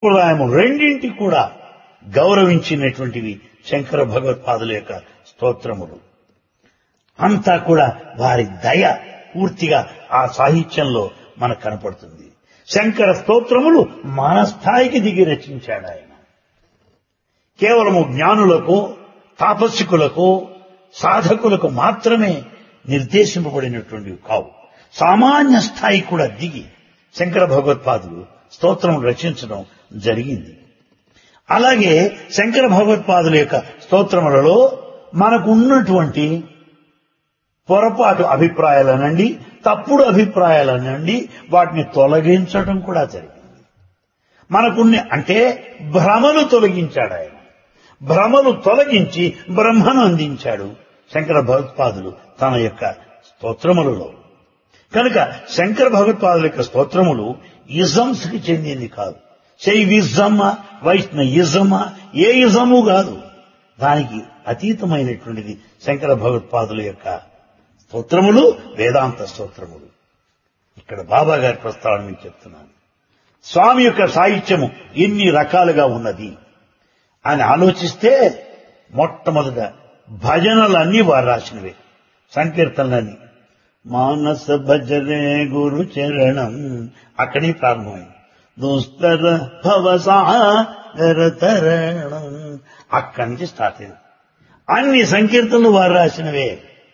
సంప్రదాయము రెండింటి కూడా గౌరవించినటువంటివి శంకర భగవత్పాదుల యొక్క స్తోత్రములు అంతా కూడా వారి దయ పూర్తిగా ఆ సాహిత్యంలో మనకు కనపడుతుంది శంకర స్తోత్రములు మన స్థాయికి దిగి రచించాడు ఆయన కేవలము జ్ఞానులకు తాపస్సికులకు సాధకులకు మాత్రమే నిర్దేశింపబడినటువంటివి కావు సామాన్య స్థాయి కూడా దిగి శంకర భగవత్పాదులు స్తోత్రం రచించడం జరిగింది అలాగే శంకర భగవత్పాదుల యొక్క స్తోత్రములలో మనకు ఉన్నటువంటి పొరపాటు అభిప్రాయాలనండి తప్పుడు అభిప్రాయాలనండి వాటిని తొలగించడం కూడా జరిగింది మనకున్న అంటే భ్రమను తొలగించాడు ఆయన భ్రమను తొలగించి బ్రహ్మను అందించాడు శంకర భగవత్పాదులు తన యొక్క స్తోత్రములలో కనుక శంకర భగవత్పాదుల యొక్క స్తోత్రములు ఇజమ్స్ కి చెందింది కాదు శైవిజమా వైష్ణయిజమా ఏ ఇజము కాదు దానికి అతీతమైనటువంటిది శంకర భగవత్పాదుల యొక్క స్తోత్రములు వేదాంత స్తోత్రములు ఇక్కడ బాబా గారి ప్రస్తావన మీకు చెప్తున్నాను స్వామి యొక్క సాహిత్యము ఎన్ని రకాలుగా ఉన్నది అని ఆలోచిస్తే మొట్టమొదట భజనలన్నీ వారు రాసినవే సంకీర్తనలన్నీ మానస భజనే గురు చరణం అక్కడి ప్రారంభమైంది దుస్తర భవసాగర తరణం అక్కడి నుంచి స్టార్ట్ అయింది అన్ని సంకీర్తనలు వారు రాసినవే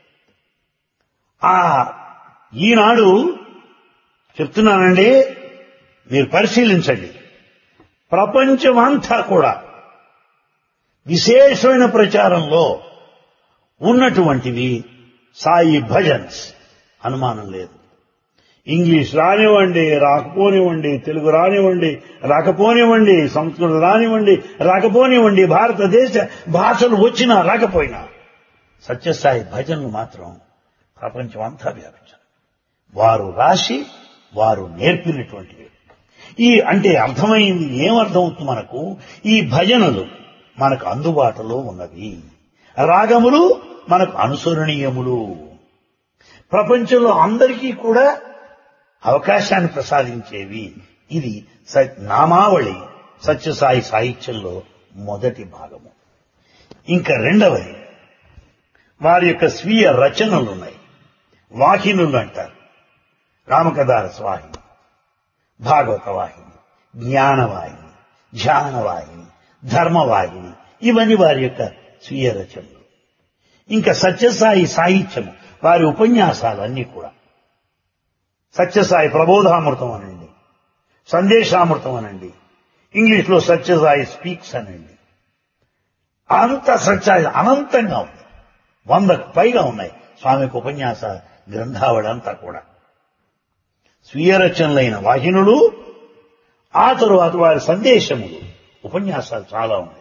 ఆ ఈనాడు చెప్తున్నానండి మీరు పరిశీలించండి ప్రపంచమంతా కూడా విశేషమైన ప్రచారంలో ఉన్నటువంటివి సాయి భజన్స్ అనుమానం లేదు ఇంగ్లీష్ రానివ్వండి రాకపోనివ్వండి తెలుగు రానివ్వండి రాకపోనివ్వండి సంస్కృతం రానివ్వండి రాకపోనివ్వండి భారతదేశ భాషలు వచ్చినా రాకపోయినా సత్యసాయి భజనలు మాత్రం ప్రపంచం అంతా వ్యాపించారు వారు రాసి వారు నేర్పినటువంటివి ఈ అంటే అర్థమైంది ఏమర్థమవుతుంది మనకు ఈ భజనలు మనకు అందుబాటులో ఉన్నవి రాగములు మనకు అనుసరణీయములు ప్రపంచంలో అందరికీ కూడా అవకాశాన్ని ప్రసాదించేవి ఇది స- నామావళి సత్యసాయి సాహిత్యంలో మొదటి భాగము ఇంకా రెండవది వారి యొక్క స్వీయ రచనలు ఉన్నాయి వాహినులు అంటారు రామకదారస్ వాహిని భాగవత వాహిని జ్ఞానవాహిని ధ్యానవాహిని ధర్మవాహిని ఇవన్నీ వారి యొక్క స్వీయ రచనలు ఇంకా సత్యసాయి సాహిత్యము వారి ఉపన్యాసాలు అన్నీ కూడా సత్యసాయి ప్రబోధామృతం అనండి సందేశామృతం అనండి ఇంగ్లీష్లో సత్యసాయి స్పీక్స్ అనండి అంత సత్యాయి అనంతంగా ఉంది వందకు పైగా ఉన్నాయి స్వామికి ఉపన్యాస గ్రంథావళి అంతా కూడా స్వీయ రచనలైన వాహినులు ఆ తరువాత వారి సందేశములు ఉపన్యాసాలు చాలా ఉన్నాయి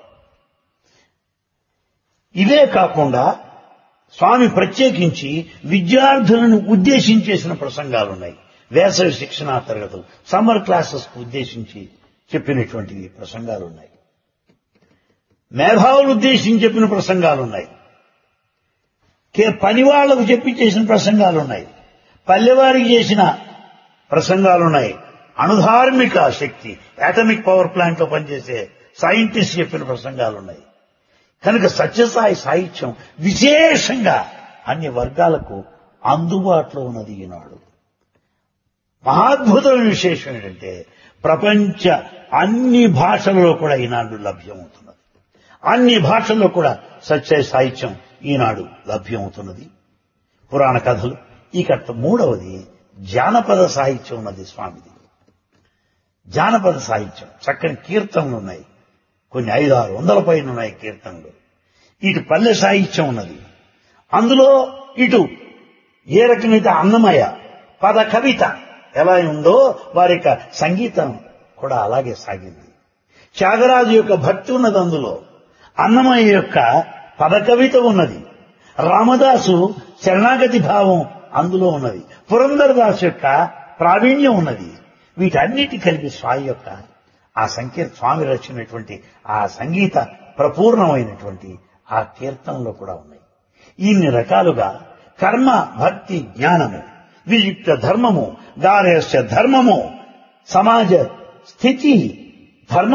ఇవే కాకుండా స్వామి ప్రత్యేకించి విద్యార్థులను ఉద్దేశించేసిన ప్రసంగాలున్నాయి వేసవి శిక్షణా తరగతులు సమ్మర్ క్లాసెస్ కు ఉద్దేశించి చెప్పినటువంటివి ప్రసంగాలున్నాయి మేధావులు ఉద్దేశించి చెప్పిన ప్రసంగాలున్నాయి కే పని వాళ్లకు చెప్పి చేసిన ప్రసంగాలున్నాయి పల్లెవారికి చేసిన ప్రసంగాలున్నాయి అణుధార్మిక శక్తి అటమిక్ పవర్ ప్లాంట్ లో పనిచేసే సైంటిస్ట్ చెప్పిన ప్రసంగాలున్నాయి కనుక సత్యసాయి సాహిత్యం విశేషంగా అన్ని వర్గాలకు అందుబాటులో ఉన్నది ఈనాడు మహాద్భుతమైన విశేషం ఏంటంటే ప్రపంచ అన్ని భాషలలో కూడా ఈనాడు లభ్యమవుతున్నది అన్ని భాషల్లో కూడా సత్య సాహిత్యం ఈనాడు లభ్యమవుతున్నది పురాణ కథలు ఇక మూడవది జానపద సాహిత్యం ఉన్నది స్వామిది జానపద సాహిత్యం చక్కని కీర్తనలు ఉన్నాయి కొన్ని ఐదు ఆరు వందల పైన ఉన్నాయి కీర్తనలు ఇటు పల్లె సాహిత్యం ఉన్నది అందులో ఇటు ఏ రకమైతే అన్నమయ పద కవిత ఎలా ఉందో వారి యొక్క సంగీతం కూడా అలాగే సాగింది త్యాగరాజు యొక్క భక్తి ఉన్నది అందులో అన్నమయ్య యొక్క పద కవిత ఉన్నది రామదాసు శరణాగతి భావం అందులో ఉన్నది పురంధరదాసు యొక్క ప్రావీణ్యం ఉన్నది వీటన్నిటి కలిపి స్వామి యొక్క ఆ సంకీర్త స్వామి రచించినటువంటి ఆ సంగీత ప్రపూర్ణమైనటువంటి ఆ కీర్తనలో కూడా ఉన్నాయి ఇన్ని రకాలుగా కర్మ భక్తి జ్ఞానము వియుక్త ధర్మము గారస్య ధర్మము సమాజ స్థితి ధర్మ